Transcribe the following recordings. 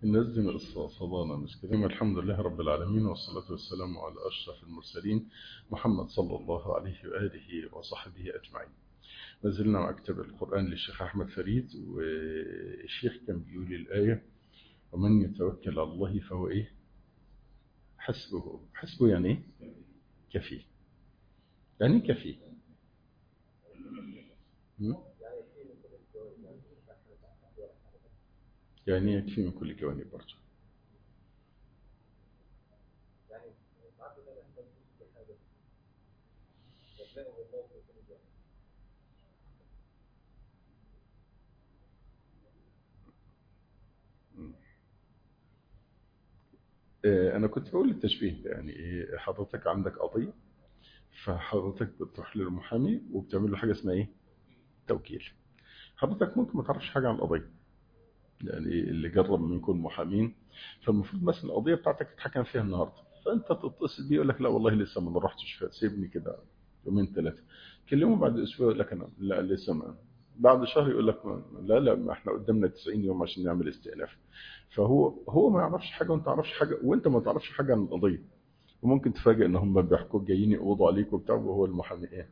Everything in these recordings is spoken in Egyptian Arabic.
الناس دي نقصة صدانا مش كده الحمد لله رب العالمين والصلاة والسلام على أشرف المرسلين محمد صلى الله عليه وآله وصحبه أجمعين نزلنا مع كتاب القرآن للشيخ أحمد فريد والشيخ كان بيقول الآية ومن يتوكل على الله فهو إيه حسبه حسبه يعني إيه كفيه يعني كفيه م? يعني يكفي من كل جوانب برضه أنا كنت بقول التشبيه يعني إيه حضرتك عندك قضية فحضرتك بتروح للمحامي وبتعمل له حاجة اسمها إيه؟ توكيل حضرتك ممكن ما تعرفش حاجة عن القضية يعني اللي جرب منكم محامين فالمفروض مثلا القضيه بتاعتك تتحكم فيها النهارده فانت تتصل بيه يقول لك لا والله لسه ما رحتش سيبني كده يومين ثلاثه كلمه بعد اسبوع يقول لك انا لا لسه ما بعد شهر يقول لك لا لا ما احنا قدامنا 90 يوم عشان نعمل استئناف فهو هو ما يعرفش حاجه وانت ما تعرفش حاجه وانت ما تعرفش حاجه عن القضيه وممكن تفاجئ ان هم بيحكوا جايين يقبضوا عليك وبتاع وهو المحامي ايه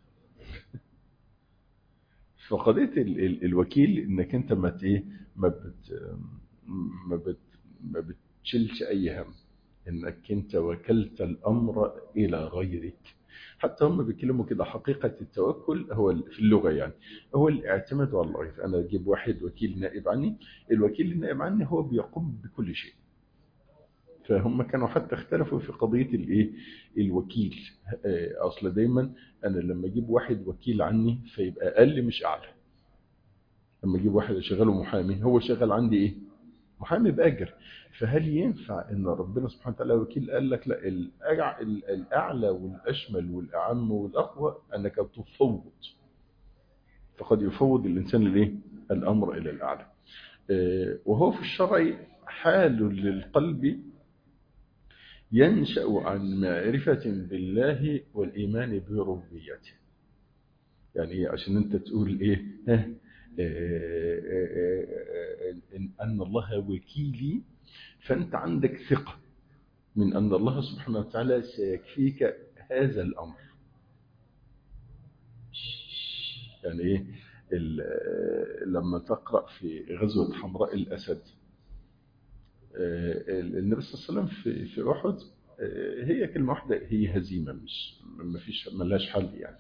فقضيه ال ال الوكيل انك انت ما ايه ما بت ما بت ما بتشيلش اي هم انك انت وكلت الامر الى غيرك حتى هم بيتكلموا كده حقيقه التوكل هو في اللغه يعني هو الاعتماد على الغير انا اجيب واحد وكيل نائب عني الوكيل النائب عني هو بيقوم بكل شيء فهم كانوا حتى اختلفوا في قضيه الايه الوكيل اصل دايما انا لما اجيب واحد وكيل عني فيبقى اقل مش اعلى لما اجيب واحد اشغله محامي هو شغال عندي ايه محامي باجر فهل ينفع ان ربنا سبحانه وتعالى وكيل قال لك لا الاعلى والاشمل والاعم والاقوى انك تفوض فقد يفوض الانسان الايه الامر الى الاعلى وهو في الشرع حال للقلب ينشأ عن معرفة بالله والإيمان بربوبيته يعني عشان انت تقول ايه أن الله وكيلي فأنت عندك ثقة من أن الله سبحانه وتعالى سيكفيك هذا الأمر يعني إيه لما تقرأ في غزوة حمراء الأسد النبي صلى الله عليه وسلم في في أحد هي كلمة واحدة هي هزيمة مش ما فيش ملاش حل يعني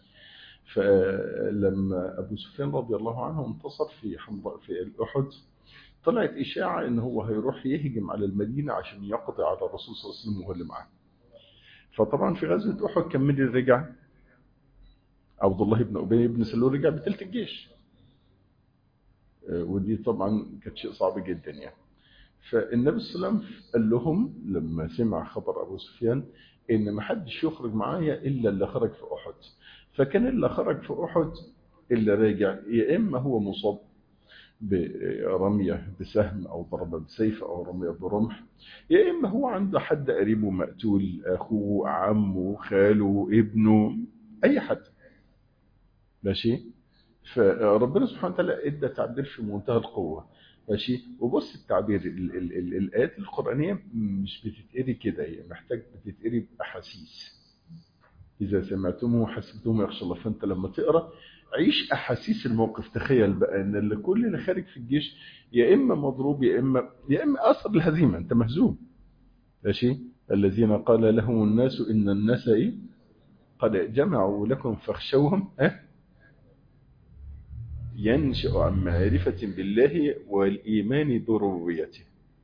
فلما أبو سفيان رضي الله عنه انتصر في حمراء في أحد طلعت إشاعة إن هو هيروح يهجم على المدينة عشان يقضي على الرسول صلى الله عليه وسلم وهو اللي معاه فطبعا في غزوة أحد كان مين اللي رجع عبد الله بن أبي بن سلول رجع بثلث الجيش ودي طبعا كانت شيء صعب جدا يعني فالنبي صلى الله عليه وسلم قال لهم لما سمع خبر أبو سفيان إن ما حدش يخرج معايا إلا اللي خرج في أحد فكان اللي خرج في أحد اللي راجع يا إما هو مصاب برمية بسهم أو ضربة بسيف أو رمية برمح يا إما هو عنده حد قريبه مقتول أخوه عمه خاله ابنه أي حد ماشي فربنا سبحانه وتعالى ادى تعبير في منتهى القوة ماشي وبص التعبير ال ال ال الآيات القرآنية مش بتتقري كده هي محتاج بتتقري بأحاسيس إذا سمعتموه حسبتموه يخشى الله فأنت لما تقرأ عيش أحاسيس الموقف تخيل بقى إن اللي كل اللي خارج في الجيش يا إما مضروب يا إما يا إما أثر الهزيمة أنت مهزوم ماشي الذين قال لهم الناس إن الناس إيه قد جمعوا لكم فاخشوهم أه؟ ينشأ عن معرفة بالله والإيمان بربوبيته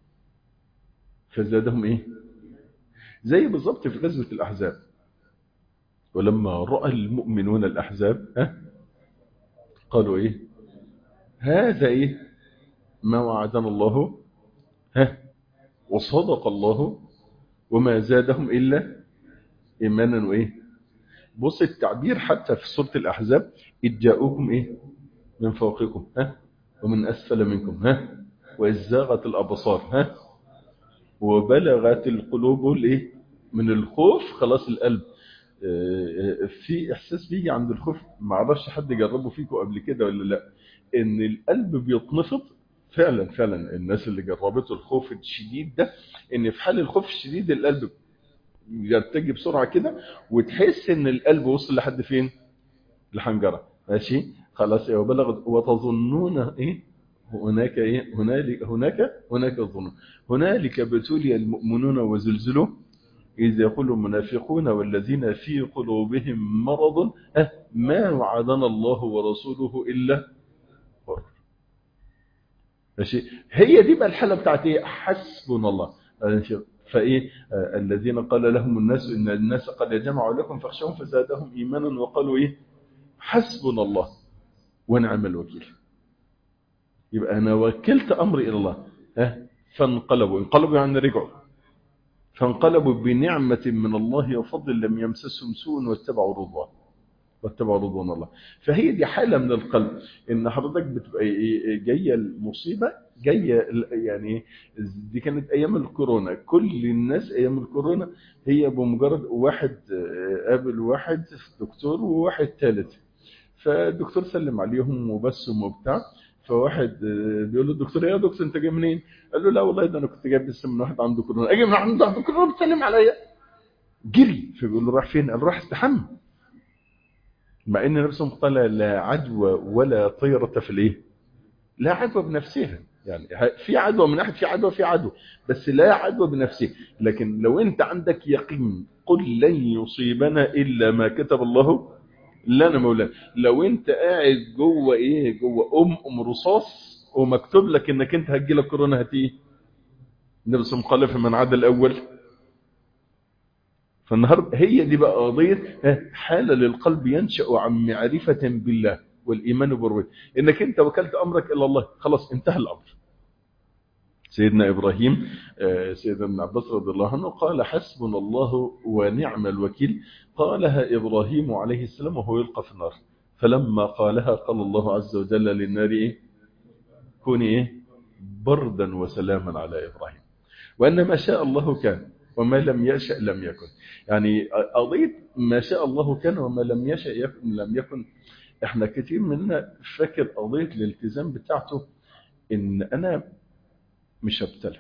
فزادهم إيه زي بالضبط في غزوة الأحزاب ولما رأى المؤمنون الأحزاب ها قالوا إيه هذا إيه ما وعدنا الله ها وصدق الله وما زادهم إلا إيمانا وإيه بص التعبير حتى في سورة الأحزاب إذ جاءوكم إيه من فوقكم ها ومن أسفل منكم ها وإذ زاغت الأبصار ها وبلغت القلوب الإيه من الخوف خلاص القلب في احساس بيجي عند الخوف ما اعرفش حد جربه فيكم قبل كده ولا لا ان القلب بيتنفض فعلا فعلا الناس اللي جربت الخوف الشديد ده ان في حال الخوف الشديد القلب يرتجي بسرعه كده وتحس ان القلب وصل لحد فين الحنجره ماشي خلاص يا بلغ وتظنون ايه هناك ايه هنالك هناك هناك الظنون هنالك ابتلي المؤمنون وزلزلوا إذ يقول المنافقون والذين في قلوبهم مرض أه ما وعدنا الله ورسوله إلا غرور ماشي هي دي بقى الحالة بتاعت ايه حسبنا الله فايه آه الذين قال لهم الناس ان الناس قد جمعوا لكم فاخشوهم فزادهم ايمانا وقالوا ايه حسبنا الله ونعم الوكيل يبقى انا وكلت امري الى الله ها فانقلبوا انقلبوا يعني رجعوا فانقلبوا بنعمة من الله وفضل لم يمسسهم سوء واتبعوا رضوان واتبعوا رضوان الله فهي دي حالة من القلب ان حضرتك بتبقى جاية المصيبة جاية يعني دي كانت ايام الكورونا كل الناس ايام الكورونا هي بمجرد واحد قابل واحد دكتور وواحد ثالث فالدكتور سلم عليهم وبسم وبتاع فواحد بيقول له الدكتور يا دكتور انت جاي منين؟ قال له لا والله ده انا كنت جايب لسه من واحد عنده كورونا اجي من عنده عنده كورونا بتسلم عليا جري فبيقول له راح فين؟ قال راح استحمى مع ان نفسهم قال لا عدوى ولا طيرة في الايه؟ لا عدوى بنفسها يعني في عدوى من ناحيه في عدوى في عدوى بس لا عدوى بنفسها لكن لو انت عندك يقين قل لن يصيبنا الا ما كتب الله لنا مولانا لو انت قاعد جوه ايه جوه ام ام رصاص ومكتوب لك انك انت هتجي لك كورونا هتيجي النبي صلى الله عليه وسلم من عاد الاول فالنهارده هي دي بقى قضيه حاله للقلب ينشا عن معرفه بالله والايمان بالرؤيه انك انت وكلت امرك الى الله خلاص انتهى الامر سيدنا إبراهيم سيدنا ابن عباس رضي الله عنه قال حسبنا الله ونعم الوكيل قالها إبراهيم عليه السلام وهو يلقى في النار فلما قالها قال الله عز وجل للنار إيه كوني إيه بردا وسلاما على إبراهيم وأن ما شاء الله كان وما لم يشأ لم يكن يعني قضية ما شاء الله كان وما لم يشأ يكن لم يكن احنا كتير مننا فاكر قضية الالتزام بتاعته ان انا مش هبتلى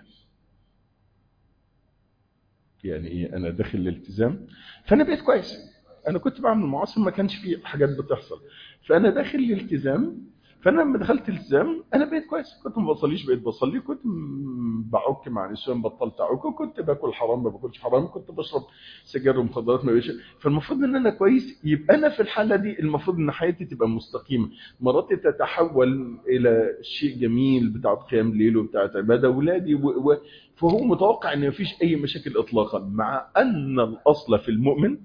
يعني ايه انا داخل الالتزام فانا بقيت كويس انا كنت بعمل معاصر ما كانش فيه حاجات بتحصل فانا داخل الالتزام فانا لما دخلت الالتزام انا بقيت كويس كنت ما بصليش بقيت بصلي كنت بعك مع نسوان بطلت اعك كنت باكل حرام ما باكلش حرام كنت بشرب سجاير ومخدرات ما بيش فالمفروض ان انا كويس يبقى انا في الحاله دي المفروض ان حياتي تبقى مستقيمه مراتي تتحول الى شيء جميل بتاع قيام ليل وبتاع عباده اولادي و... و... فهو متوقع ان مفيش اي مشاكل اطلاقا مع ان الاصل في المؤمن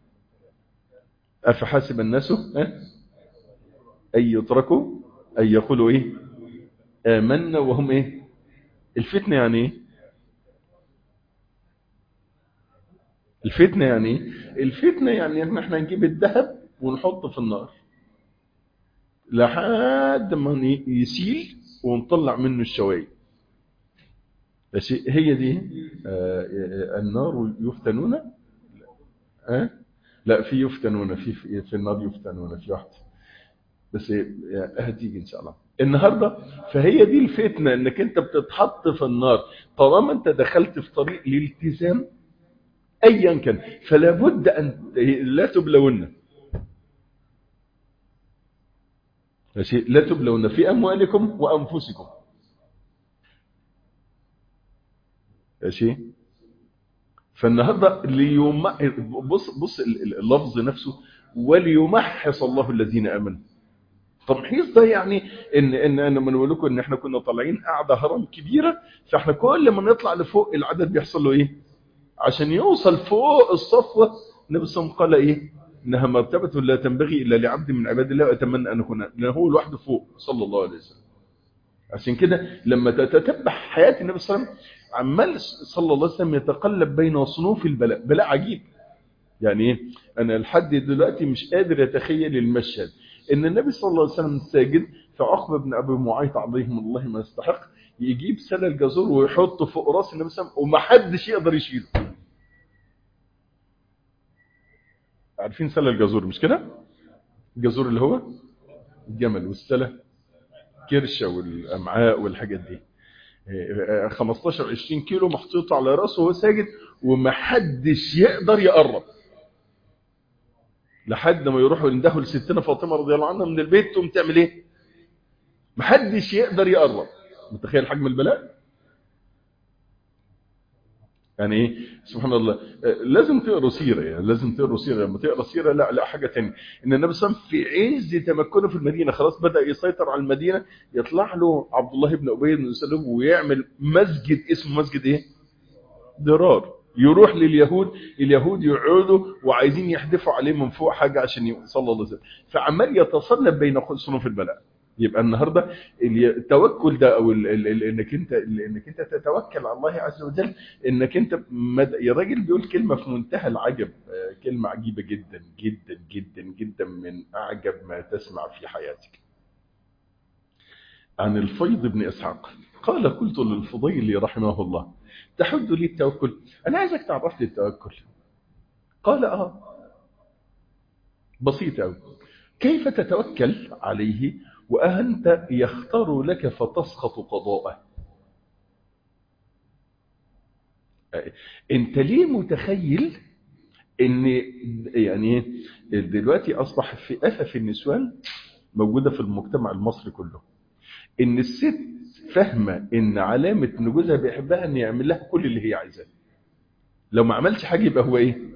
افحاسب الناس ان يتركوا أن يقولوا إيه آمنا وهم إيه الفتنة يعني إيه الفتنة يعني إيه الفتنة يعني إن إحنا نجيب الذهب ونحطه في النار لحد ما يسيل ونطلع منه الشواي هي دي آه النار يفتنون آه؟ لا في يفتنون في في النار يفتنون في واحده بس هتيجي ان شاء الله النهارده فهي دي الفتنه انك انت بتتحط في النار طالما انت دخلت في طريق الالتزام ايا كان فلا بد ان لا تبلون ماشي لا تبلون في اموالكم وانفسكم ماشي فالنهارده ليوم بص بص اللفظ نفسه وليمحص الله الذين امنوا تمحيص ده يعني ان ان انا من بقول لكم ان احنا كنا طالعين قاعده هرم كبيره فاحنا كل ما نطلع لفوق العدد بيحصل له ايه عشان يوصل فوق الصفوه النبي صلى الله عليه وسلم قال ايه انها مرتبه لا تنبغي الا لعبد من عباد الله واتمنى ان اكون لان هو لوحده فوق صلى الله عليه وسلم عشان كده لما تتتبع حياه النبي صلى الله عليه وسلم عمال صلى الله عليه وسلم يتقلب بين صنوف البلاء بلاء عجيب يعني ايه انا لحد دلوقتي مش قادر اتخيل المشهد ان النبي صلى الله عليه وسلم ساجد فعقبه بن ابي معيط عليهم الله ما يستحق يجيب سله الجزور ويحطه فوق راس النبي صلى الله عليه وسلم ومحدش يقدر يشيله عارفين سله الجزور مش كده الجزور اللي هو الجمل والسله كرشه والامعاء والحاجات دي 15 20 كيلو محطوطه على راسه وهو ساجد ومحدش يقدر يقرب لحد ما يروحوا يندهوا لستنا فاطمه رضي الله عنها من البيت تقوم تعمل ايه محدش يقدر يقرب متخيل حجم البلاء يعني ايه سبحان الله لازم تقرا سيره يعني لازم تقرا سيره لما تقرا سيره لا لا حاجه ثانيه ان النبي صلى الله عليه وسلم في عز تمكنه في المدينه خلاص بدا يسيطر على المدينه يطلع له عبد الله بن ابي بن سلول ويعمل مسجد اسمه مسجد ايه ضرار يروح لليهود اليهود يقعدوا وعايزين يحدفوا عليه من فوق حاجه عشان يصلى الله عليه وسلم فعمال يتصلب بين صنوف البلاء يبقى النهارده التوكل ده او ال ال ال انك انت انك انت تتوكل على الله عز وجل انك انت يا راجل بيقول كلمه في منتهى العجب كلمه عجيبه جدا جدا جدا جدا من اعجب ما تسمع في حياتك عن الفيض بن اسحاق قال قلت للفضيل رحمه الله تحد لي التوكل انا عايزك تعرف لي التوكل قال اه بسيط قوي كيف تتوكل عليه وأنت يختار لك فتسخط قضاءه انت ليه متخيل ان يعني دلوقتي اصبح في افف النسوان موجوده في المجتمع المصري كله ان الست فاهمه ان علامه ان جوزها بيحبها ان يعمل لها كل اللي هي عايزاه لو ما عملش حاجه يبقى هو ايه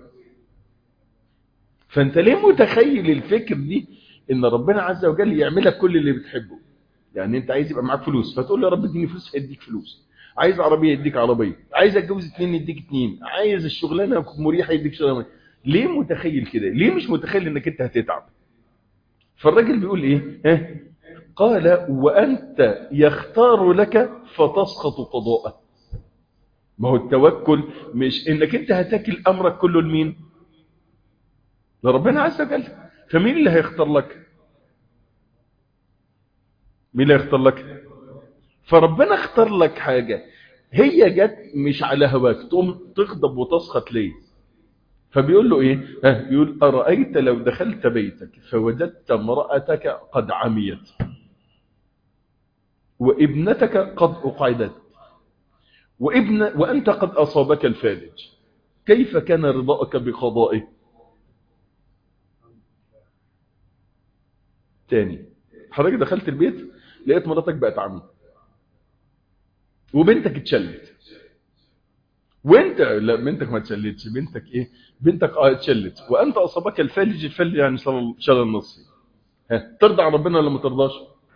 فانت ليه متخيل الفكر دي ان ربنا عز وجل يعملك كل اللي بتحبه يعني انت عايز يبقى معاك فلوس فتقول يا رب اديني فلوس هيديك فلوس عايز عربيه يديك عربيه عايز اتجوز اثنين يديك اثنين عايز الشغلانه مريحه يديك شغلانه ليه متخيل كده ليه مش متخيل انك انت هتتعب فالراجل بيقول ايه ها قال وانت يختار لك فتسقط قضاءه ما هو التوكل مش انك انت هتاكل امرك كله لمين لربنا عز وجل فمين اللي هيختار لك مين اللي هيختار لك فربنا اختار لك حاجة هي جت مش على هواك تقوم تغضب وتسخط ليه فبيقول له ايه ها بيقول أرأيت لو دخلت بيتك فوجدت امرأتك قد عميت وابنتك قد أقعدت وابن وأنت قد أصابك الفالج كيف كان رضاءك بقضائه تاني حضرتك دخلت البيت لقيت مراتك بقت عمي وبنتك اتشلت وانت لا بنتك ما اتشلتش بنتك ايه بنتك اه اتشلت وانت اصابك الفالج الفالج يعني شلل النصفي ها ترضى عن ربنا ولا ما ترضاش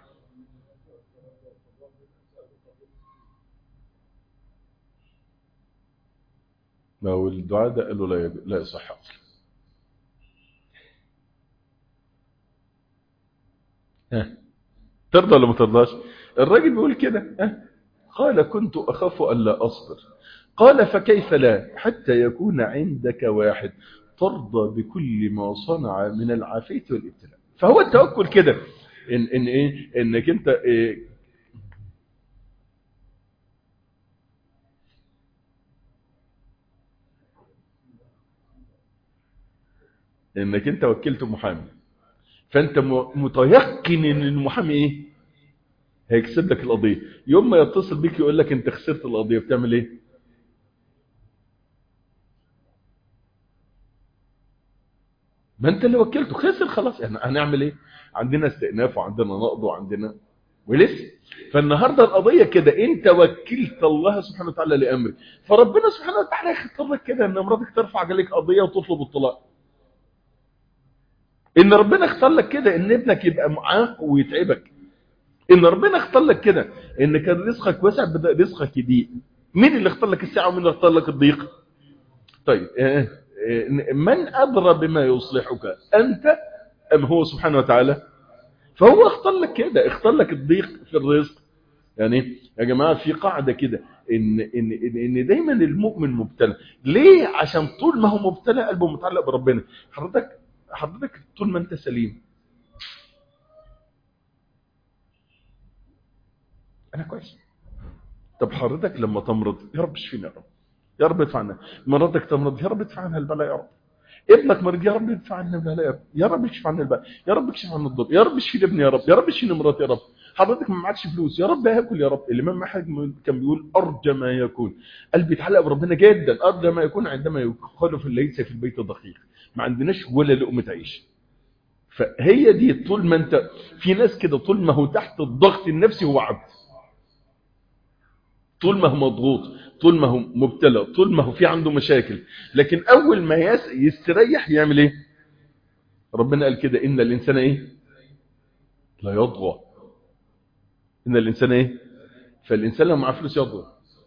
ما هو الدعاء ده قالوا لا لا يصح اصلا ها ترضى ولا ما ترضاش الراجل بيقول كده ها قال كنت أخاف ألا أصبر قال فكيف لا حتى يكون عندك واحد ترضى بكل ما صنع من العافية والابتلاء فهو التوكل كده إن, إن إيه إنك أنت إيه إنك أنت وكلت محامي فأنت متيقن إن المحامي إيه هيكسب لك القضية يوم ما يتصل بيك يقول لك انت خسرت القضية بتعمل ايه ما انت اللي وكلته خسر خلاص يعني هنعمل ايه عندنا استئناف وعندنا نقض وعندنا ولسه فالنهاردة القضية كده انت وكلت الله سبحانه وتعالى لأمرك فربنا سبحانه وتعالى يختار لك كده ان مراتك ترفع عليك قضية وتطلب الطلاق ان ربنا اختار لك كده ان ابنك يبقى معاق ويتعبك ان ربنا اختار لك كده ان كان رزقك واسع بدا رزقك يضيق مين اللي اختار لك السعه ومين اللي اختار لك الضيق طيب من ادرى بما يصلحك انت ام هو سبحانه وتعالى فهو اختار لك كده اختار لك الضيق في الرزق يعني يا جماعه في قاعده كده ان ان ان دايما المؤمن مبتلى ليه عشان طول ما هو مبتلى قلبه متعلق بربنا حضرتك حضرتك طول ما انت سليم انا كويس طب حضرتك لما تمرض يا رب اشفينا يا رب يا رب ادفع عنا مراتك تمرض يا رب ادفع عنها البلاء يا رب ابنك مريض يا رب ادفع عنا البلاء يا رب يا رب اكشف عنا البلاء يا رب اكشف عنا الضر يا رب اشفي ابني يا رب يا رب اشفي مراتي يا رب حضرتك ما معكش فلوس يا رب هاكل يا رب الامام احمد كان بيقول ارجى ما يكون قلبي بيتعلق بربنا جدا ارجى ما يكون عندما يقال في ليس في البيت دقيق ما عندناش ولا لقمه عيش فهي دي طول ما انت في ناس كده طول ما هو تحت الضغط النفسي هو عبد طول ما هو مضغوط طول ما هو مبتلى طول ما هو في عنده مشاكل لكن اول ما يستريح يعمل ايه ربنا قال كده ان الانسان ايه لا يطغى ان الانسان ايه فالانسان لو معاه فلوس يطغى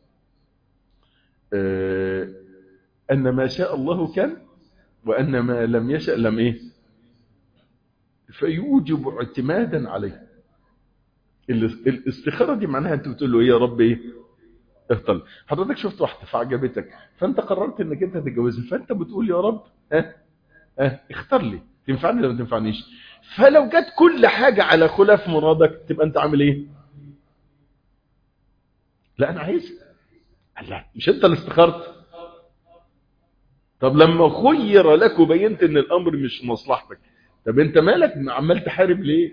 آه ان ما شاء الله كان وان ما لم يشأ لم ايه فيوجب اعتمادا عليه الاستخاره دي معناها انت بتقول له ايه يا رب ايه اختار حضرتك شفت واحده فعجبتك فانت قررت انك انت تتجوزها فانت بتقول يا رب ها ها اختار لي تنفعني ولا ما تنفعنيش فلو جت كل حاجه على خلاف مرادك تبقى انت عامل ايه لا انا عايز لا مش انت اللي استخرت طب لما خير لك وبينت ان الامر مش مصلحتك طب انت مالك عمال تحارب ليه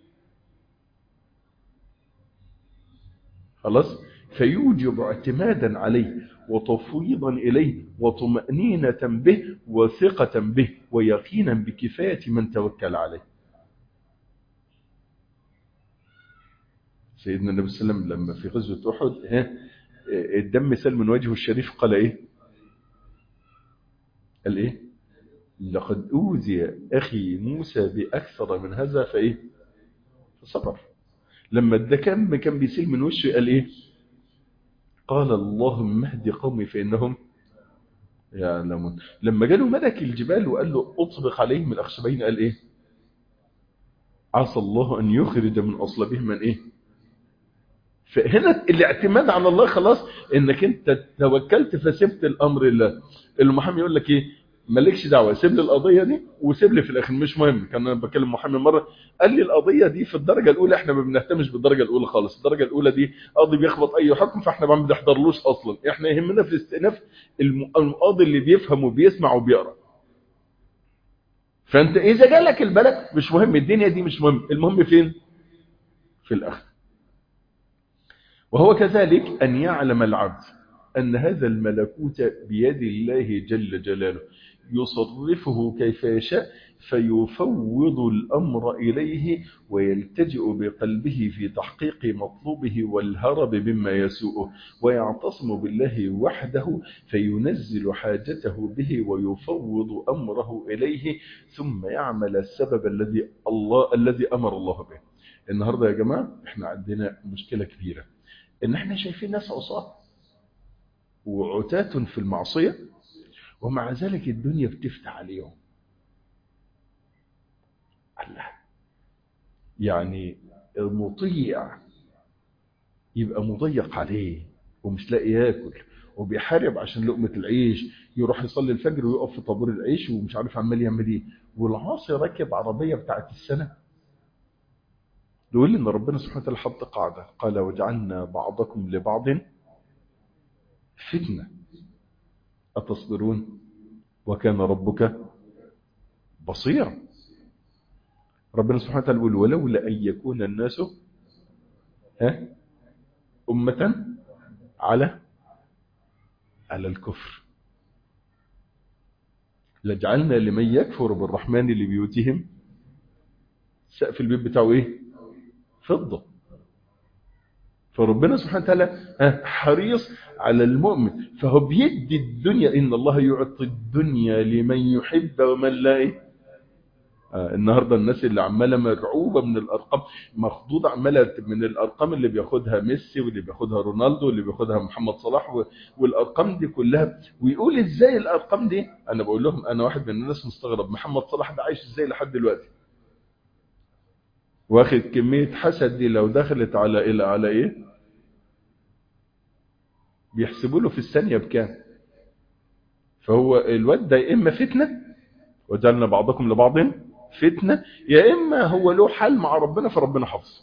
خلاص فيوجب اعتمادا عليه وتفويضا إليه وطمأنينة به وثقة به ويقينا بكفاية من توكل عليه سيدنا النبي صلى الله عليه وسلم لما في غزوة أحد الدم سال من وجهه الشريف قال إيه قال إيه لقد أوذي أخي موسى بأكثر من هذا فإيه فصبر لما الدكام كان بيسيل من وشه قال إيه قال اللهم اهد قومي فإنهم يعلمون لما جاله ملك الجبال وقال له اطبق عليهم الأخشبين قال إيه عسى الله أن يخرج من أصلبهم من إيه فهنا الاعتماد على الله خلاص انك انت توكلت فسبت الامر لله المحامي يقول لك ايه مالكش دعوه سيب لي القضيه دي وسيب لي في الاخر مش مهم كان انا بكلم محامي مره قال لي القضيه دي في الدرجه الاولى احنا ما بنهتمش بالدرجه الاولى خالص الدرجه الاولى دي قاضي بيخبط اي حكم فاحنا ما بنحضرلوش اصلا احنا يهمنا في الاستئناف القاضي اللي بيفهم وبيسمع وبيقرا فانت اذا جالك البلد مش مهم الدنيا دي مش مهم المهم فين في الاخر وهو كذلك ان يعلم العبد ان هذا الملكوت بيد الله جل جلاله يصرفه كيف يشاء فيفوض الأمر إليه ويلتجئ بقلبه في تحقيق مطلوبه والهرب مما يسوءه ويعتصم بالله وحده فينزل حاجته به ويفوض أمره إليه ثم يعمل السبب الذي الله الذي أمر الله به النهاردة يا جماعة احنا عندنا مشكلة كبيرة ان احنا شايفين ناس عصاة وعتاة في المعصية ومع ذلك الدنيا بتفتح عليهم الله يعني المطيع يبقى مضيق عليه ومش لاقي ياكل وبيحارب عشان لقمة العيش يروح يصلي الفجر ويقف في طابور العيش ومش عارف عمال يعمل ايه والعاصي راكب عربية بتاعت السنة يقول لي ان ربنا سبحانه وتعالى حط قاعدة قال وجعلنا بعضكم لبعض فتنة أتصبرون وكان ربك بصيرا ربنا سبحانه وتعالى يقول ولولا أن يكون الناس ها أمة على على الكفر لجعلنا لمن يكفر بالرحمن لبيوتهم سقف البيت بتاعه ايه فضة فربنا سبحانه وتعالى حريص على المؤمن فهو بيدي الدنيا إن الله يعطي الدنيا لمن يحب ومن لا إيه آه النهاردة الناس اللي عمالة مرعوبة من الأرقام مخضوضة عمالة من الأرقام اللي بياخدها ميسي واللي بياخدها رونالدو واللي بياخدها محمد صلاح والأرقام دي كلها ويقول إزاي الأرقام دي أنا بقول لهم أنا واحد من الناس مستغرب محمد صلاح ده عايش إزاي لحد دلوقتي واخد كمية حسد دي لو دخلت على إيه على إيه بيحسبوا له في الثانية بكام فهو الواد ده يا إما فتنة وجعلنا بعضكم لبعض فتنة يا إما هو له حل مع ربنا فربنا حفظ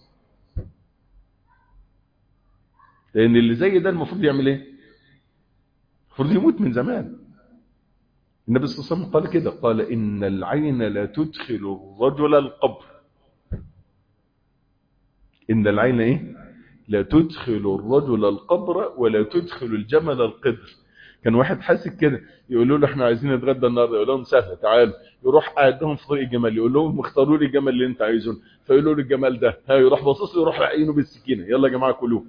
لأن اللي زي ده المفروض يعمل إيه المفروض يموت من زمان النبي صلى الله عليه وسلم قال كده قال إن العين لا تدخل الرجل القبر إن العين إيه لا تدخل الرجل القبر ولا تدخل الجمل القدر كان واحد حاسك كده يقولوا له احنا عايزين نتغدى النهارده يقول لهم سهله تعالوا يروح قاعدهم في طريق الجمل يقول لهم اختاروا لي الجمل اللي انت عايزونه فيقولوا له الجمل ده ها يروح باصص له يروح عينه بالسكينه يلا يا جماعه كلوه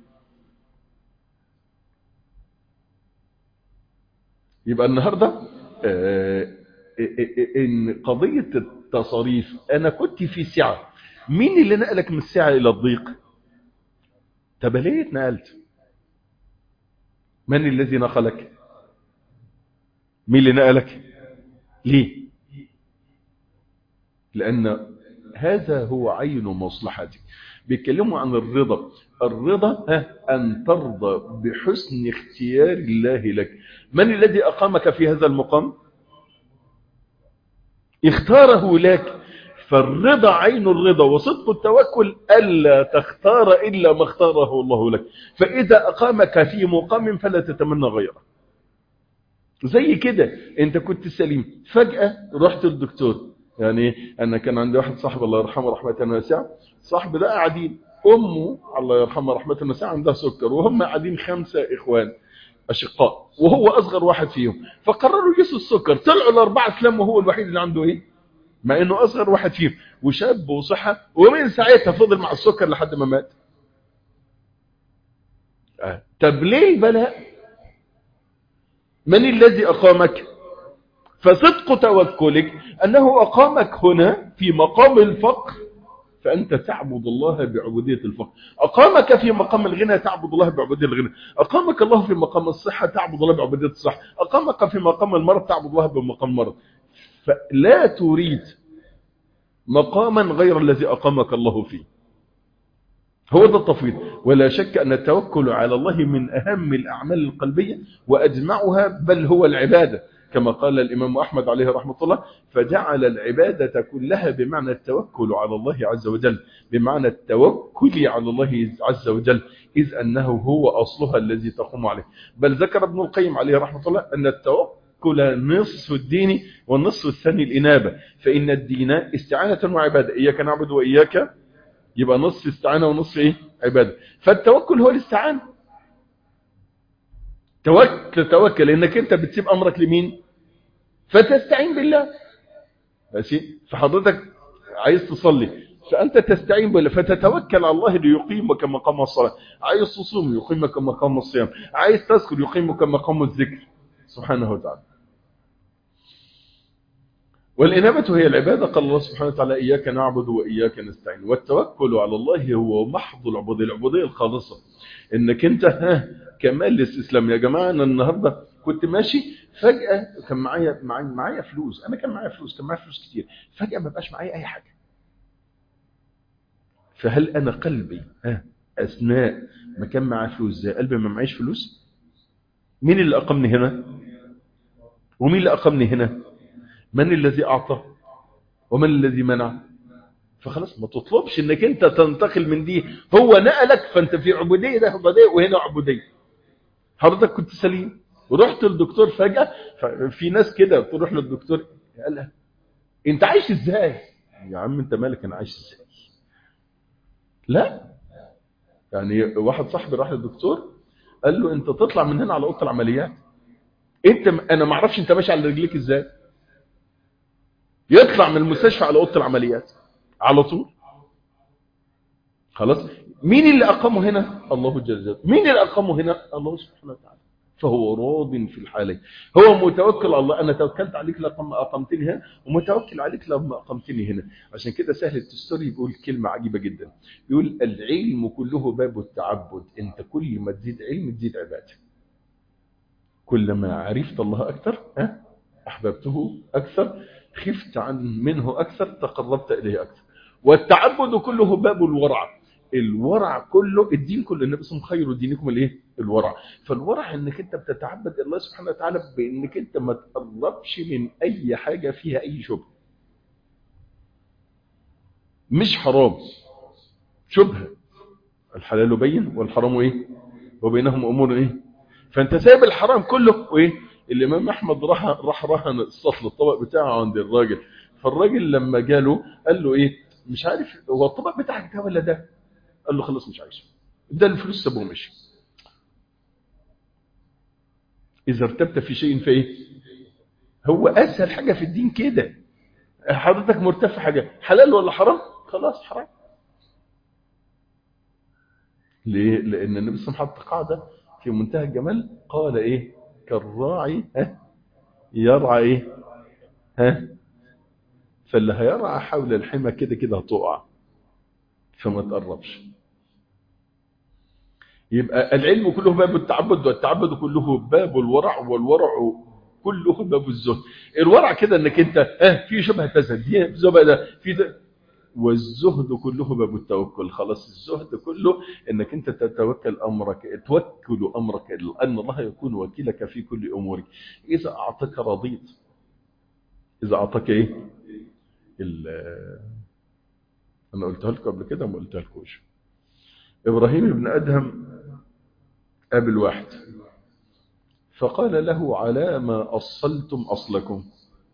يبقى النهارده آه ان قضيه التصاريف انا كنت في سعه مين اللي نقلك من السعه الى الضيق طب ليه اتنقلت من الذي نقلك مين اللي نقلك ليه لأن هذا هو عين مصلحتك بيتكلموا عن الرضا الرضا أن ترضى بحسن اختيار الله لك من الذي أقامك في هذا المقام اختاره لك فالرضا عين الرضا وصدق التوكل ألا تختار إلا ما اختاره الله لك فإذا أقامك في مقام فلا تتمنى غيره زي كده انت كنت سليم فجأة رحت للدكتور يعني انا كان عندي واحد صاحب الله يرحمه رحمة واسعة صاحب ده قاعدين امه الله يرحمه رحمة واسعة عندها سكر وهم قاعدين خمسة اخوان اشقاء وهو اصغر واحد فيهم فقرروا يقيسوا السكر طلعوا الاربعة اسلام وهو الوحيد اللي عنده ايه مع انه اصغر واحد فيهم وشاب وصحة ومن ساعتها فضل مع السكر لحد ما مات آه. طب ليه البلاء من الذي أقامك فصدق توكلك أنه أقامك هنا في مقام الفقر فأنت تعبد الله بعبودية الفقر أقامك في مقام الغنى تعبد الله بعبودية الغنى أقامك الله في مقام الصحة تعبد الله بعبودية الصحة أقامك في مقام المرض تعبد الله بمقام المرض فلا تريد مقاما غير الذي أقامك الله فيه هو ده التفويض ولا شك أن التوكل على الله من أهم الأعمال القلبية وأجمعها بل هو العبادة كما قال الإمام أحمد عليه رحمة الله فجعل العبادة كلها بمعنى التوكل على الله عز وجل بمعنى التوكل على الله عز وجل إذ أنه هو أصلها الذي تقوم عليه بل ذكر ابن القيم عليه رحمة الله أن التوكل نصف الدين والنصف الثاني الإنابة فإن الدين استعانة وعبادة إياك نعبد وإياك يبقى نصف استعانة ونصف ايه عبادة فالتوكل هو الاستعانة توكل توكل انك انت بتسيب امرك لمين فتستعين بالله ماشي فحضرتك عايز تصلي فانت تستعين بالله فتتوكل على الله ليقيمك مقام الصلاة عايز تصوم يقيمك مقام الصيام عايز تذكر يقيمك مقام الذكر سبحانه وتعالى والإنابة هي العبادة قال الله سبحانه وتعالى إياك نعبد وإياك نستعين والتوكل على الله هو محض العبودية العبودية الخالصة إنك أنت ها كمال الاستسلام يا جماعة أنا النهاردة كنت ماشي فجأة كان معايا معايا, معايا فلوس أنا كان معايا فلوس كان معايا فلوس كتير فجأة ما بقاش معايا أي حاجة فهل أنا قلبي ها أثناء ما كان معايا فلوس زي قلبي ما معيش فلوس مين اللي أقمني هنا ومين اللي أقمني هنا من الذي أعطى ومن الذي منع فخلاص ما تطلبش انك انت تنتقل من دي هو نقلك فانت في عبودية ده عبودية وهنا عبودية حضرتك كنت سليم ورحت للدكتور فجأة في ناس كده تروح للدكتور قال لها انت عايش ازاي يا عم انت مالك انا عايش ازاي لا يعني واحد صاحبي راح للدكتور قال له انت تطلع من هنا على اوضه العمليات انت انا ما اعرفش انت ماشي على رجليك ازاي يطلع من المستشفى على اوضه العمليات على طول خلاص مين اللي اقامه هنا الله جل جلاله مين اللي اقامه هنا الله سبحانه وتعالى فهو راض في الحالين هو متوكل على الله انا توكلت عليك لما اقمتني هنا ومتوكل عليك لما اقمتني هنا عشان كده سهل التستوري بيقول كلمه عجيبه جدا بيقول العلم كله باب التعبد انت كل ما تزيد علم تزيد عباده كلما عرفت الله اكثر ها احببته اكثر خفت عن منه أكثر تقربت إليه أكثر والتعبد كله باب الورع الورع كله الدين كله النبي صلى خير دينكم الايه الورع فالورع انك انت بتتعبد الله سبحانه وتعالى بانك انت ما تقربش من اي حاجه فيها اي شبهه مش حرام شبهه الحلال بين والحرام ايه وبينهم امور ايه فانت سايب الحرام كله وايه الامام احمد راح راح رهن السطل الطبق بتاعه عند الراجل فالراجل لما جاله قال له ايه مش عارف هو الطبق بتاعك ده ولا ده قال له خلاص مش عايزه ده الفلوس سابوه مشي اذا ارتبت في شيء فايه هو اسهل حاجه في الدين كده حضرتك مرتفع حاجه حلال ولا حرام خلاص حرام ليه لان النبي صلى الله عليه وسلم حط قاعده في منتهى الجمال قال ايه كالراعي ها يرعى ايه ها فاللي هيرعى حول الحمى كده كده هتقع فما تقربش يبقى العلم كله باب التعبد والتعبد كله باب الورع والورع كله باب الزهد الورع كده انك انت اه في شبهه تزهد دي شبهه ده في ده والزهد كله باب التوكل خلاص الزهد كله انك انت تتوكل امرك توكل امرك لان الله يكون وكيلك في كل امورك اذا اعطاك رضيت اذا اعطاك ايه انا قلتها لكم قبل كده ما قلتها لكوش ابراهيم بن ادهم قابل واحد فقال له على ما اصلتم اصلكم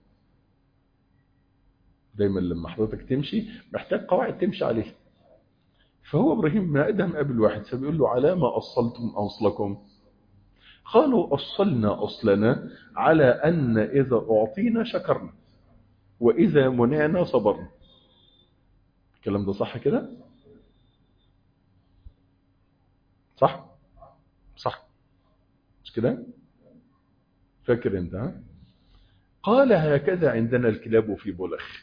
دايما لما حضرتك تمشي محتاج قواعد تمشي عليها فهو ابراهيم بن ادهم قابل واحد فبيقول له على ما اصلتم اصلكم قالوا اصلنا اصلنا على ان اذا اعطينا شكرنا واذا منعنا صبرنا الكلام ده صح كده صح صح مش كده فاكر انت ها قال هكذا عندنا الكلاب في بلخ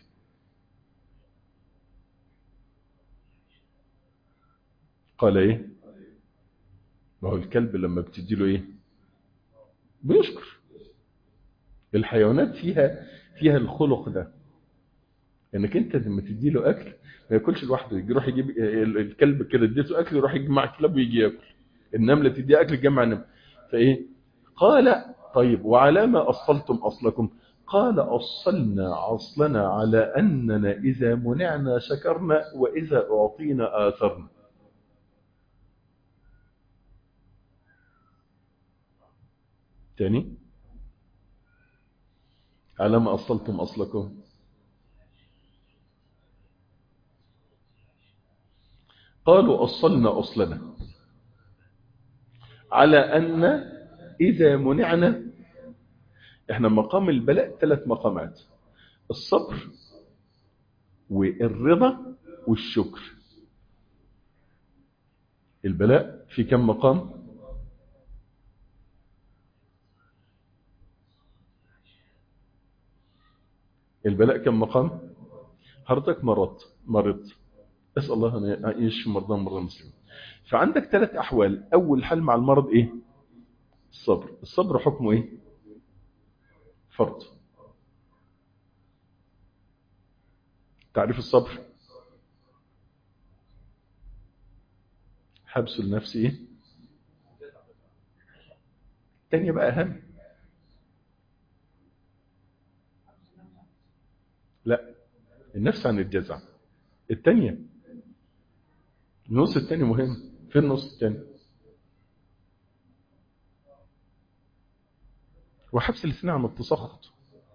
قال ايه ما هو الكلب لما بتدي له ايه بيشكر الحيوانات فيها فيها الخلق ده انك انت لما تدي له اكل ما ياكلش لوحده يروح يجيب الكلب كده اديته اكل يروح يجمع كلاب ويجي ياكل النمله تديها اكل تجمع نمل فايه قال طيب وعلى ما اصلتم اصلكم قال اصلنا اصلنا على اننا اذا منعنا شكرنا واذا اعطينا اثرنا تاني على ما أصلتم أصلكم قالوا أصلنا أصلنا على أن إذا منعنا إحنا مقام البلاء ثلاث مقامات الصبر والرضا والشكر البلاء في كم مقام البلاء كم مقام حضرتك مرضت مرضت اسال الله ان يشفي مرضى مرضى المسلمين فعندك ثلاث احوال اول حال مع المرض ايه الصبر الصبر حكمه ايه فرض تعريف الصبر حبس النفس ايه الثانيه بقى اهم لا النفس عن الجزع الثانية النص الثاني مهم في النص الثاني وحبس اللسان عن التسخط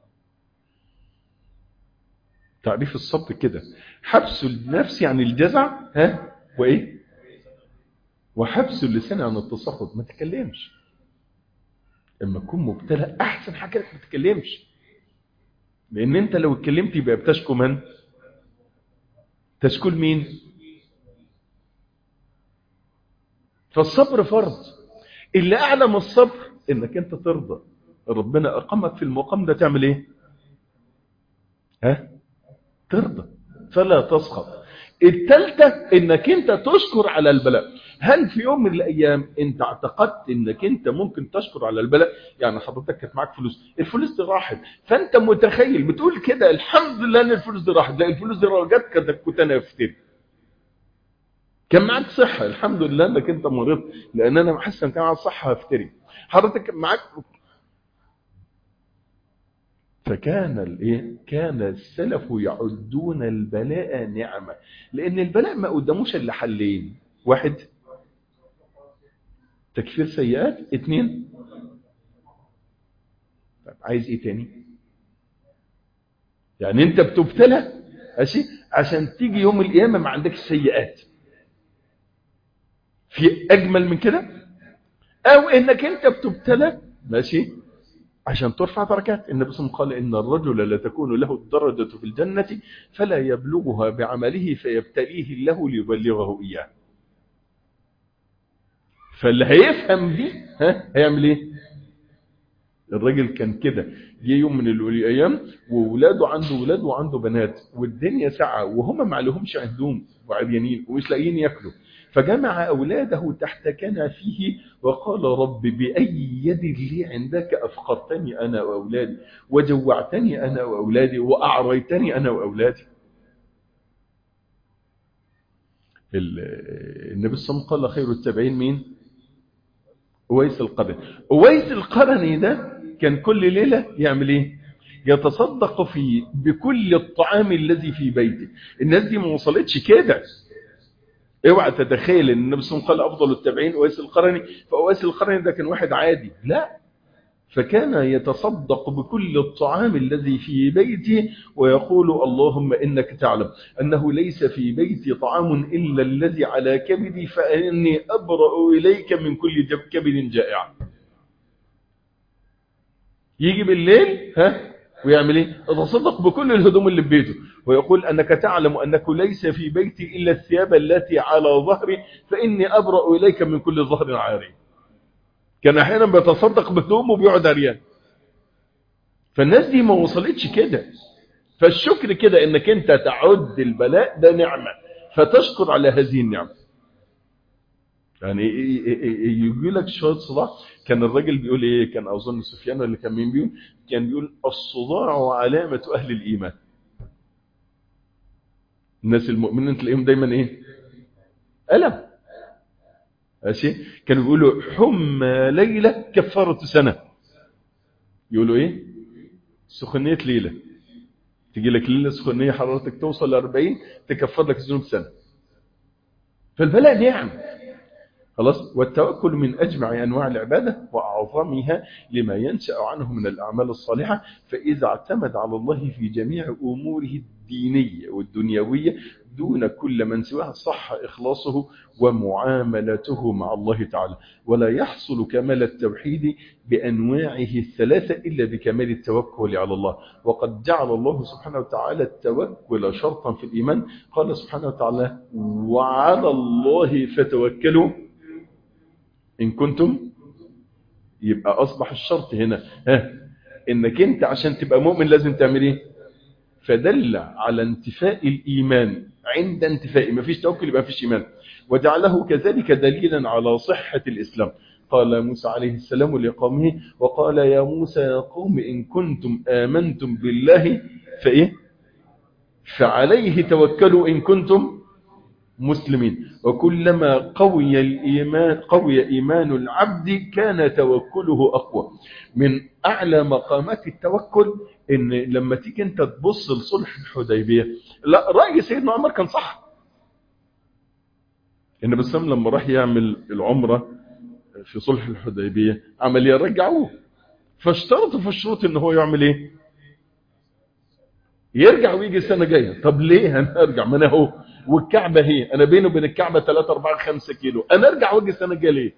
تعريف الصبر كده حبس النفس عن الجزع ها وايه وحبس اللسان عن التسخط ما تتكلمش لما تكون مبتلى احسن حاجه لك ما تتكلمش لان انت لو اتكلمت يبقى بتشكو من تشكو مين فالصبر فرض اللي اعلى من الصبر انك انت ترضى ربنا اقامك في المقام ده تعمل ايه ها ترضى فلا تسخط الثالثه انك انت تشكر على البلاء هل في يوم من الايام انت اعتقدت انك انت ممكن تشكر على البلاء يعني حضرتك كانت معاك فلوس الفلوس دي راحت فانت متخيل بتقول كده الحمد لله ان الفلوس دي راحت لا الفلوس دي جت كنت انا افتري كان معاك صحه الحمد لله انك انت مريض لان انا بحس ان كان معاك صحه هفتري حضرتك معاك فكان الايه كان السلف يعدون البلاء نعمه لان البلاء ما قداموش الا حلين واحد تكفير سيئات اثنين طيب عايز ايه تاني يعني انت بتبتلى ماشي عشان تيجي يوم القيامه ما عندكش سيئات في اجمل من كده او انك انت بتبتلى ماشي عشان ترفع درجات النبي صلى الله عليه وسلم قال ان الرجل لا تكون له الدرجه في الجنه فلا يبلغها بعمله فيبتليه الله ليبلغه اياه فاللي هيفهم دي ها هيعمل ايه الراجل كان كده جه يوم من الايام وولاده عنده ولاد وعنده بنات والدنيا ساعه وهم ما عليهمش عندهم وعريانين ومش لاقيين ياكلوا فجمع اولاده تحت كنفه وقال رب باي يد لي عندك افقرتني انا واولادي وجوعتني انا واولادي واعريتني انا واولادي النبي صلى الله عليه وسلم قال خير التابعين مين اويس القرني اويس القرني ده كان كل ليله يعمل ايه يتصدق في بكل الطعام الذي في بيته الناس دي ما وصلتش كده اوعى تتخيل ان النبي صلى الله عليه وسلم قال افضل التابعين اويس القرني فاويس القرني ده كان واحد عادي لا فكان يتصدق بكل الطعام الذي في بيته ويقول اللهم إنك تعلم أنه ليس في بيتي طعام إلا الذي على كبدي فإني أبرأ إليك من كل كبد جائع يجي بالليل ها ويعمل ايه يتصدق بكل الهدوم اللي في بيته ويقول أنك تعلم أنك ليس في بيتي إلا الثياب التي على ظهري فإني أبرأ إليك من كل ظهر عاري كان احيانا بيتصدق بهدومه وبيقعد عريان فالناس دي ما وصلتش كده فالشكر كده انك انت تعد البلاء ده نعمة فتشكر على هذه النعمة يعني يجي لك شوية صداع كان الراجل بيقول ايه كان اظن سفيان اللي كان مين بيقول كان بيقول الصداع علامة اهل الايمان الناس المؤمنين تلاقيهم دايما ايه ألم ماشي كانوا بيقولوا حمى ليلة كفارة سنة يقولوا ايه سخونية ليلة تجي لك ليلة سخونية حرارتك توصل ل 40 تكفر لك الذنوب سنة فالبلاء نعم خلاص والتوكل من أجمع أنواع العبادة وأعظمها لما ينشأ عنه من الأعمال الصالحة فإذا اعتمد على الله في جميع أموره الدينية والدنيوية دون كل من سواه صح إخلاصه ومعاملته مع الله تعالى ولا يحصل كمال التوحيد بأنواعه الثلاثة إلا بكمال التوكل على الله وقد جعل الله سبحانه وتعالى التوكل شرطا في الإيمان قال سبحانه وتعالى وعلى الله فتوكلوا إن كنتم يبقى أصبح الشرط هنا ها إنك أنت عشان تبقى مؤمن لازم تعمل إيه فدل على انتفاء الإيمان عند انتفاء ما فيش توكل يبقى فيش إيمان وجعله كذلك دليلا على صحة الإسلام قال موسى عليه السلام لقومه وقال يا موسى يا قوم إن كنتم آمنتم بالله فإيه فعليه توكلوا إن كنتم مسلمين وكلما قوي الإيمان قوي إيمان العبد كان توكله أقوى من أعلى مقامات التوكل إن لما تيجي أنت تبص لصلح الحديبية لا رأي سيدنا عمر كان صح النبي صلى الله عليه وسلم لما راح يعمل العمرة في صلح الحديبية عمل يرجعوه فاشترطوا في الشروط ان هو يعمل ايه يرجع ويجي السنة جاية طب ليه انا ارجع ما انا اهو والكعبة هي انا بينه وبين الكعبة 3 4 5 كيلو انا ارجع واجي السنة الجاية ليه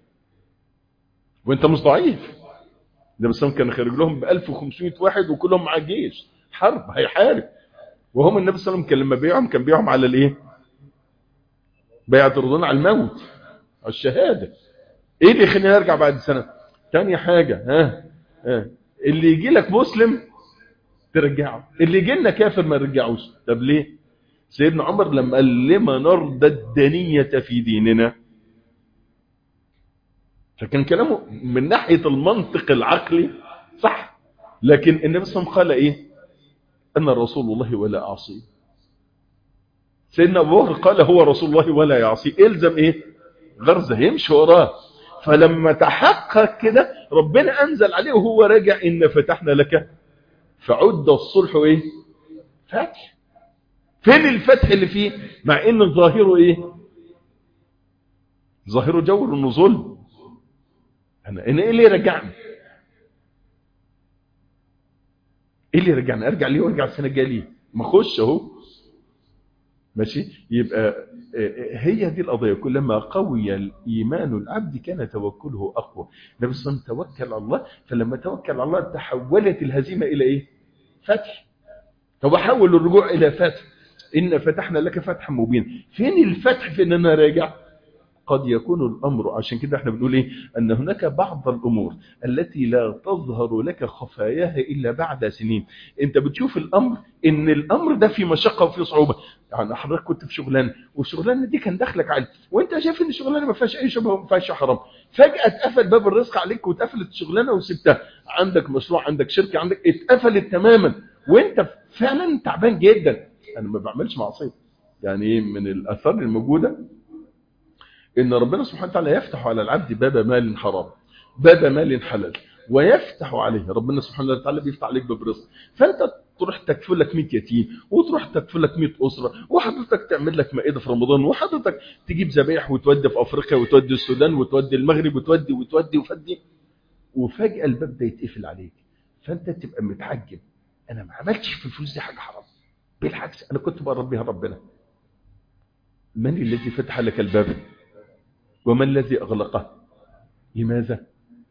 وانت مش ضعيف النبي صلى الله عليه وسلم كان خارج لهم ب 1500 واحد وكلهم مع جيش حرب هيحارب وهم النبي صلى الله عليه وسلم كان لما بيعهم كان بيعهم على الايه بيعة الرضوان على الموت على الشهادة ايه اللي يخليني ارجع بعد سنة تاني حاجة ها, ها. اللي يجي لك مسلم ترجعه اللي يجي لنا كافر ما نرجعوش طب ليه سيدنا عمر لما قال لما نرضى الدنية في ديننا فكان كلامه من ناحية المنطق العقلي صح لكن النبي صلى الله عليه وسلم قال ايه انا رسول الله ولا اعصيه سيدنا ابو بكر قال هو رسول الله ولا يعصي الزم ايه غرزه يمشي وراه فلما تحقق كده ربنا انزل عليه وهو راجع ان فتحنا لك فعد الصلح ايه فتح فين الفتح اللي فيه مع ان ظاهره ايه ظاهره جور انه ظلم انا انا ايه اللي يرجعني ايه اللي يرجعني ارجع ليه وارجع السنه الجايه ليه ما اخش اهو ماشي يبقى هي دي القضية كلما قوي الإيمان العبد كان توكله أقوى النبي صلى الله عليه وسلم توكل على الله فلما توكل على الله تحولت الهزيمة إلى إيه فتح طب حول الرجوع إلى فتح إن فتحنا لك فتحا مبين فين الفتح في إن أنا راجع قد يكون الأمر عشان كده احنا بنقول إيه أن هناك بعض الأمور التي لا تظهر لك خفاياها إلا بعد سنين أنت بتشوف الأمر إن الأمر ده في مشقة وفي صعوبة يعني حضرتك كنت في شغلانة والشغلانة دي كان دخلك عالي وانت شايف ان الشغلانة ما فيهاش اي شبه وما فيهاش حرام فجأة اتقفل باب الرزق عليك واتقفلت الشغلانة وسبتها عندك مشروع عندك شركة عندك اتقفلت تماما وانت فعلا تعبان جدا انا ما بعملش معصيه يعني من الاثار الموجوده ان ربنا سبحانه وتعالى يفتح على العبد باب مال حرام باب مال حلال ويفتح عليه ربنا سبحانه وتعالى بيفتح عليك باب رزق فانت تروح تكفل لك 100 يتيم وتروح تكفل لك 100 اسره وحضرتك تعمل لك مائده في رمضان وحضرتك تجيب ذبايح وتودي في افريقيا وتودي السودان وتودي المغرب وتودي وتودي وتودي وفجاه الباب ده يتقفل عليك فانت تبقى متعجب انا ما عملتش في الفلوس دي حاجه حرام بالعكس انا كنت بقرب بيها ربنا من الذي فتح لك الباب وما الذي اغلقه لماذا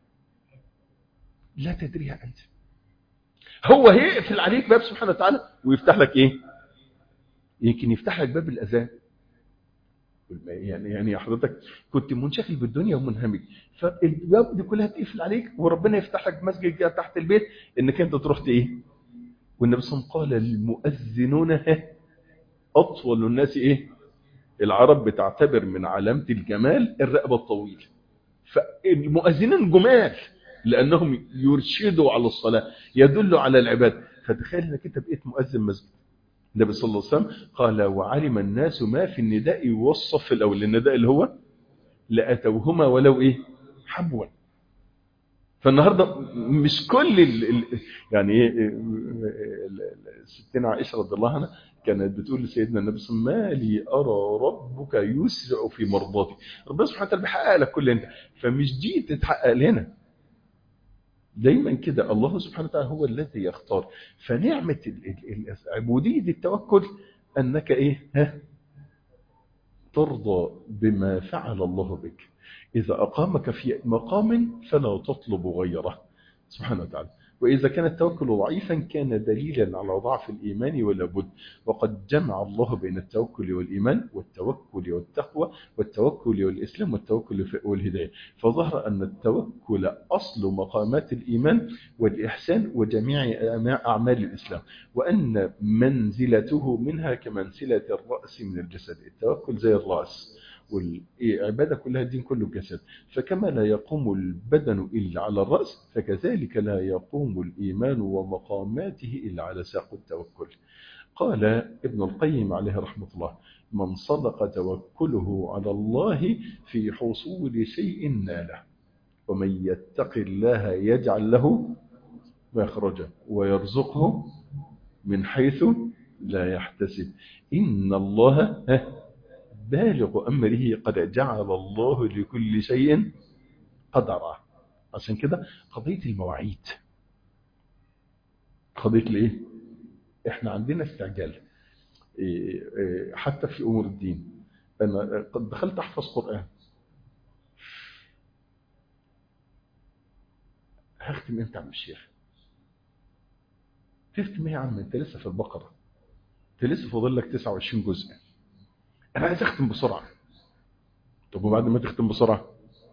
لا تدريها انت هو هيقفل عليك باب سبحانه وتعالى ويفتح لك ايه يمكن يفتح لك باب الاذان يعني يعني حضرتك كنت منشغل بالدنيا ومنهمك فالباب دي كلها تقفل عليك وربنا يفتح لك مسجد تحت البيت انك انت تروح ايه والنبي صلى الله عليه وسلم قال المؤذنون اطول الناس ايه العرب بتعتبر من علامه الجمال الرقبه الطويله فالمؤذنين جمال لانهم يرشدوا على الصلاه يدلوا على العباده فتخيل انك انت بقيت مؤذن مسجد النبي صلى الله عليه وسلم قال وعلم الناس ما في النداء والصف الاول النداء اللي هو لاتوهما ولو ايه حبوا فالنهارده مش كل ال ال يعني ايه ستنا عائشه رضي الله عنها كانت بتقول لسيدنا النبي صلى الله عليه وسلم ما لي ارى ربك يسرع في مرضاتي ربنا سبحانه وتعالى بيحقق لك كل انت فمش دي تتحقق لنا دايما كده الله سبحانه وتعالى هو الذي يختار فنعمه عبوديه التوكل انك ايه ها ترضى بما فعل الله بك إذا أقامك في مقام فلا تطلب غيره سبحانه وتعالى وإذا كان التوكل ضعيفا كان دليلا على ضعف الإيمان ولا بد وقد جمع الله بين التوكل والإيمان والتوكل والتقوى والتوكل والإسلام والتوكل والهداية فظهر أن التوكل أصل مقامات الإيمان والإحسان وجميع أعمال الإسلام وأن منزلته منها كمنزلة الرأس من الجسد التوكل زي الرأس والعبادة كلها الدين كله الجسد فكما لا يقوم البدن إلا على الرأس فكذلك لا يقوم الإيمان ومقاماته إلا على ساق التوكل قال ابن القيم عليه رحمة الله من صدق توكله على الله في حصول شيء ناله ومن يتق الله يجعل له مخرجا ويرزقه من حيث لا يحتسب إن الله بالغ أمره قد جعل الله لكل شيء قدرا عشان كده قضية المواعيد قضية الايه احنا عندنا استعجال حتى في أمور الدين أنا قد دخلت أحفظ قرآن هختم امتى عم الشيخ تختم ايه يا عم انت لسه في البقرة انت لسه فاضل لك 29 جزء انا عايز اختم بسرعه طب وبعد ما تختم بسرعه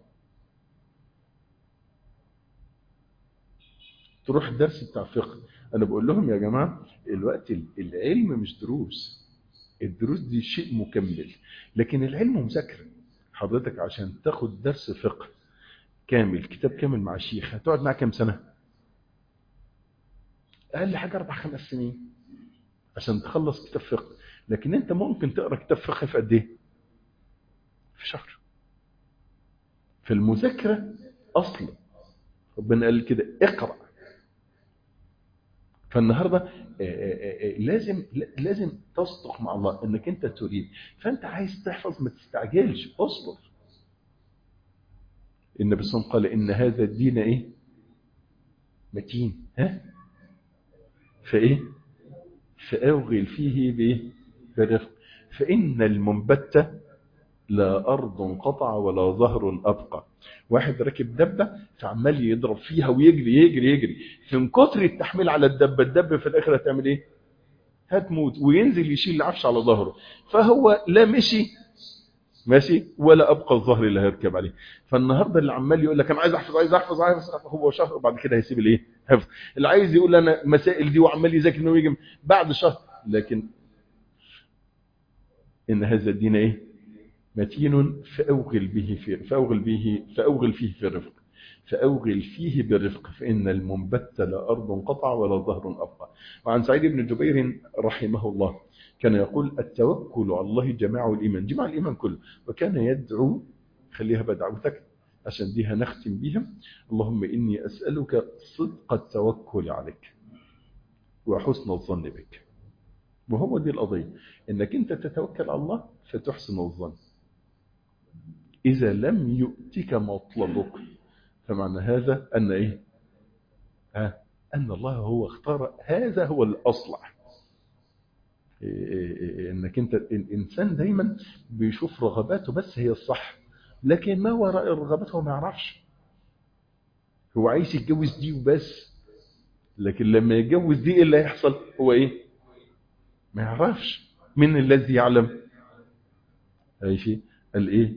تروح الدرس بتاع فقه انا بقول لهم يا جماعه الوقت العلم مش دروس الدروس دي شيء مكمل لكن العلم مذاكره حضرتك عشان تاخد درس فقه كامل كتاب كامل مع شيخ هتقعد معاه كام سنه اقل حاجه اربع خمس سنين عشان تخلص كتاب فقه لكن انت ممكن تقرا كتاب فقه في قد ايه في شهر في المذاكره اصلا ربنا قال كده اقرا فالنهارده لازم لازم تصدق مع الله انك انت تريد فانت عايز تحفظ ما تستعجلش اصبر النبي صلى الله عليه وسلم قال ان هذا الدين ايه متين ها فايه فاوغل فيه بايه برفق فإن المنبت لا أرض قطع ولا ظهر أبقى واحد راكب دبة فعمال يضرب فيها ويجري يجري يجري من كتر التحميل على الدبة الدبة في الآخر هتعمل إيه هتموت وينزل يشيل العفش على ظهره فهو لا مشي ماشي ولا أبقى الظهر اللي هيركب عليه فالنهاردة اللي عمال يقول لك أنا عايز أحفظ عايز أحفظ عايز أحفظ هو شهر وبعد كده هيسيب الإيه حفظ اللي عايز يقول أنا مسائل دي وعمال يذاكر إنه يجي بعد شهر لكن إن هذا الدين إيه متين فأوغل به في فأوغل به فأوغل فيه في الرفق فأوغل فيه بالرفق فإن المنبت لا أرض قطع ولا ظهر أبقى وعن سعيد بن جبير رحمه الله كان يقول التوكل على الله جماع الإيمان جماع الإيمان كله وكان يدعو خليها بدعوتك عشان دي هنختم بيها اللهم إني أسألك صدق التوكل عليك وحسن الظن بك وهو دي القضية إنك أنت تتوكل على الله فتحسن الظن إذا لم يؤتك مطلبك فمعنى هذا أن إيه ها أن الله هو اختار هذا هو الأصلح إنك أنت الإنسان دايما بيشوف رغباته بس هي الصح لكن ما وراء الرغبات هو ما يعرفش هو عايز يتجوز دي وبس لكن لما يتجوز دي إيه اللي هيحصل هو إيه ما يعرفش من الذي يعلم أي شيء الإيه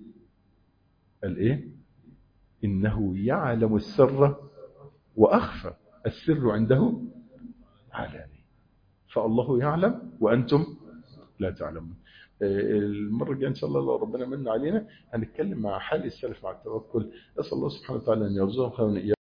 الإيه إنه يعلم السر وأخفى السر عنده علاني فالله يعلم وأنتم لا تعلمون المرة الجاية إن شاء الله لو ربنا من علينا هنتكلم مع حال السلف مع التوكل أسأل الله سبحانه وتعالى أن يرزقنا